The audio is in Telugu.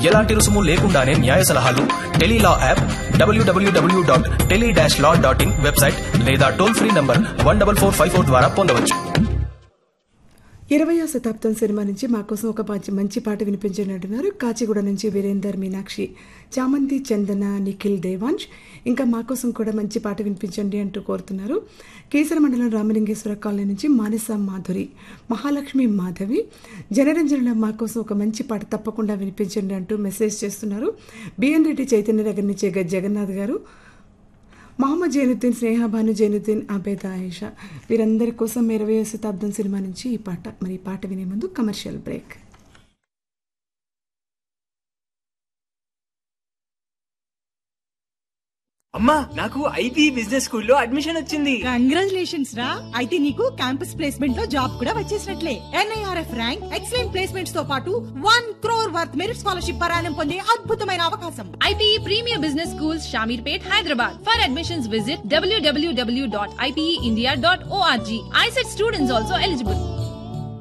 ఎలాంటి రుసుము లేకుండానే న్యాయ సలహాలు Telelaw app WWW dot tele dash law dot in website లేదా toll free number one double four five four ద్వారా పొందవచ్చు ఇరవయో శతాబ్దం సినిమా నుంచి మా కోసం ఒక మంచి మంచి పాట వినిపించండి అంటున్నారు కాచిగూడ నుంచి వీరేందర్ మీనాక్షి చామంతి చందన నిఖిల్ దేవాంశ్ ఇంకా మా కోసం కూడా మంచి పాట వినిపించండి అంటూ కోరుతున్నారు కేసర మండలం రామలింగేశ్వర కాలనీ నుంచి మానస మాధురి మహాలక్ష్మి మాధవి జనరంజనలో మా కోసం ఒక మంచి పాట తప్పకుండా వినిపించండి అంటూ మెసేజ్ చేస్తున్నారు బిఎన్ రెడ్డి చైతన్య దగ్గర నుంచి గ- జగన్నాథ్ గారు మహమ్మద్ జైనుద్దీన్ స్నేహాబాను జైనుద్దీన్ అబేద ఆయేషా వీరందరి కోసం ఇరవై శతాబ్దం సినిమా నుంచి ఈ పాట మరి ఈ పాట వినే ముందు కమర్షియల్ బ్రేక్ అమ్మా నాకు ఐబీ బిజినెస్ స్కూల్లో అడ్మిషన్ వచ్చింది కంగ్రాచులేషన్స్ రా అయితే నీకు క్యాంపస్ ప్లేస్మెంట్ లో జాబ్ కూడా వచ్చేసినట్లే ఎన్ఐఆర్ఎఫ్ ర్యాంక్ ఎక్సలెంట్ ప్లేస్మెంట్స్ తో పాటు one crore worth merit scholarship పరాయణం పొందే అద్భుతమైన అవకాశం IPE Premier Business Schools, Shamirpet, Hyderabad. For admissions, visit www.ipeindia.org. I said students also eligible.